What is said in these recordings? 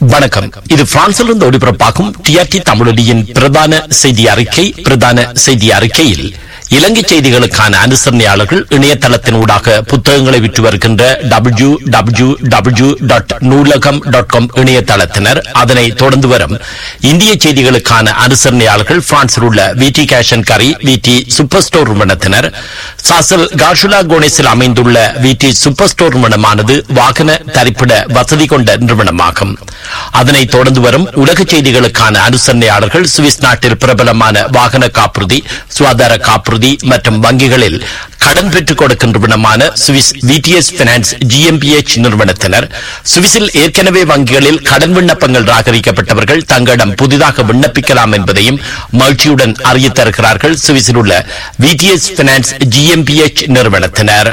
வணக்கம் இது பிரான்சிலிருந்து ஒளிபரப்பாகும் டிஆர்டி தமிழொலியின் பிரதான செய்தி அறிக்கை பிரதான செய்தி அறிக்கையில் இலங்கை செய்திகளுக்கான அனுசரணையாளர்கள் இணையதளத்தின் ஊடாக புத்தகங்களை விற்று வருகின்ற W W W dot Noolagam dot com இணையதளத்தினர் அதனை தொடர்ந்து வரும் இந்திய செய்திகளுக்கான அனுசரணையாளர்கள் பிரான்சில் உள்ள விடி கேஷன் கரி விடி சூப்பர் ஸ்டோர் நிறுவனத்தினர் சாசல் கார்ஷுலா கோனேஸில் அமைந்துள்ள விடி சூப்பர் ஸ்டோர் நிறுவனமானது வாகன தரிப்பிட வசதி கொண்ட நிறுவனமாகும் அதனைத் தொடர்ந்து வரும் உலக செய்திகளுக்கான அனுசரணையாளர்கள் சுவிஸ் நாட்டில் பிரபலமான வாகன காப்புறுதி சுகாதார காப்புறுதி மற்றும் வங்கிகளில் கடன் பெற்றுக் கொடுக்கும் நிறுவனமான சுவிஸ் விடிஎஸ் பினான்ஸ் ஜிஎம்பிஎச் நிறுவனத்தினர் சுவிஸில் ஏற்கனவே வங்கிகளில் கடன் விண்ணப்பங்கள் ராகரிக்கப்பட்டவர்கள் தங்களிடம் புதிதாக விண்ணப்பிக்கலாம் என்பதையும் மகிழ்ச்சியுடன் அறியத் தருகிறார்கள் சுவிஸில் உள்ள விடிஎஸ் பினான்ஸ் ஜிஎம்பிஎச் நிறுவனத்தினர்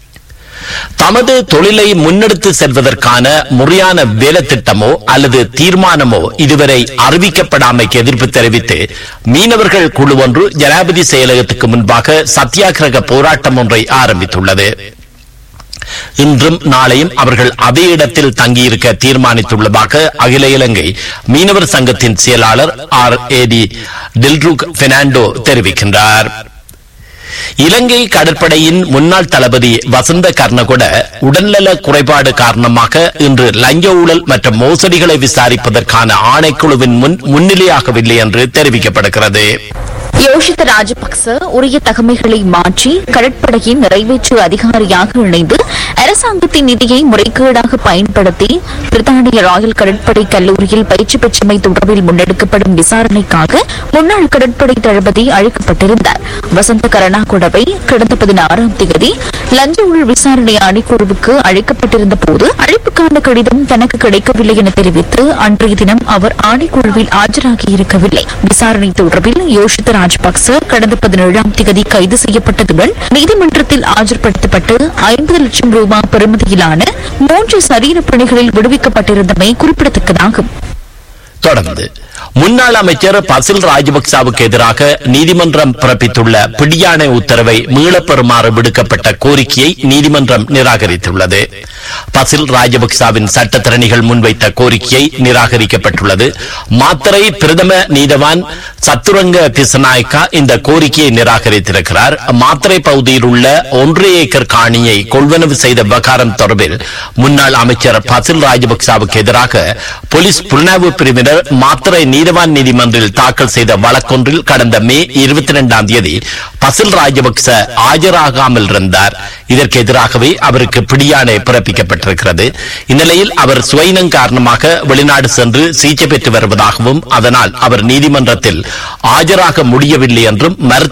தமது தொழிலை முன்னெடுத்து செல்வதற்கான முறையான வேலை திட்டமோ அல்லது தீர்மானமோ இதுவரை அறிவிக்கப்படாமைக்கு எதிர்ப்பு தெரிவித்து மீனவர்கள் குழு ஒன்று ஜனாதிபதி செயலகத்துக்கு முன்பாக சத்தியாகிரக போராட்டம் ஒன்றை ஆரம்பித்துள்ளது இன்றும் நாளையும் அவர்கள் அதே இடத்தில் தங்கியிருக்க தீர்மானித்துள்ளதாக அகில இலங்கை மீனவர் சங்கத்தின் செயலாளர் R A D Dilruk Fernando தெரிவிக்கின்றார் இலங்கை கடற்படையின் முன்னாள் தளபதி வசந்த கர்ணகொட உடல்நல குறைபாடு காரணமாக இன்று லஞ்ச ஊழல் மற்றும் மோசடிகளை விசாரிப்பதற்கான ஆணைக்குழுவின் முன் முன்னிலையாகவில்லை என்று தெரிவிக்கப்படுகிறது யோஷித்த ராஜபக்ச உரிய தகமைகளை மாற்றி கடற்படையின் நிறைவேற்று அதிகாரியாக இணைந்து அரசாங்கத்தின் நிதியை முறைகேடாக பயன்படுத்தி பிரித்தானிய ராயல் கடற்படை கல்லூரியில் பயிற்சி பெற்றமை தொடர்பில் முன்னெடுக்கப்படும் விசாரணைக்காக முன்னாள் கடற்படை தளபதி அழைக்கப்பட்டிருந்தார் வசந்த கருணாகுடவை கடந்த பதினாறாம் தேதி லஞ்ச ஊழல் விசாரணை ஆணைக்குழுவுக்கு அழைக்கப்பட்டிருந்த போது அழைப்புக்கான கடிதம் தனக்கு கிடைக்கவில்லை என தெரிவித்து அன்றைய தினம் அவர் ஆணைக்குழுவில் ஆஜராகி இருக்கவில்லை விசாரணை தொடர்பில் யோஷித்த ராஜபக்ச கடந்த பதினேழாம் தேதி கைது செய்யப்பட்டதுடன் நீதிமன்றத்தில் ஆஜர்படுத்தப்பட்டு ஐம்பது லட்சம் ரூபாய் பெறுமதியிலான மூன்று சரீர பிணைகளில் விடுவிக்கப்பட்டிருந்தமை குறிப்பிடத்தக்கதாகும் தொடர்ந்து முன்னாள் அமைச்சர் பசில் ராஜபக்சாவுக்கு எதிராக நீதிமன்றம் பிறப்பித்துள்ள பிடியாணை உத்தரவை மீளப் பெறுமாறு விடுக்கப்பட்ட கோரிக்கையை நீதிமன்றம் நிராகரித்துள்ளது பசில் ராஜபக்சாவின் சட்டத்திறனிகள் முன்வைத்த கோரிக்கையை நிராகரிக்கப்பட்டுள்ளது மாத்தரை பிரதம நீதவான் சத்துரங்க திசநாயக்கா இந்த கோரிக்கையை நிராகரித்திருக்கிறார் மாத்தரை பகுதியில் உள்ள ஒன்றரை ஏக்கர் காணியை கொள்வனவு செய்த விவகாரம் தொடர்பில் முன்னாள் அமைச்சர் பசில் ராஜபக்சாவுக்கு எதிராக போலீஸ் புலனாய்வு பிரிவினர் மாத்தரை நீதவான் நீதிமன்றில் தாக்கல் செய்த வழக்கொன்றில் கடந்த மே இருபத்தி இரண்டாம் தேதி பசில் ராஜபக்ச ஆஜராகாமல் இருந்தார் இதற்கு எதிராகவே அவருக்கு பிடியாணை பிறப்பிக்கப்பட்டிருக்கிறது இந்நிலையில் அவர் சுவைனம் காரணமாக வெளிநாடு சென்று சிகிச்சை பெற்று வருவதாகவும் அதனால் அவர் நீதிமன்றத்தில் ஆஜராக முடியவில்லை என்றும் மருத்துவ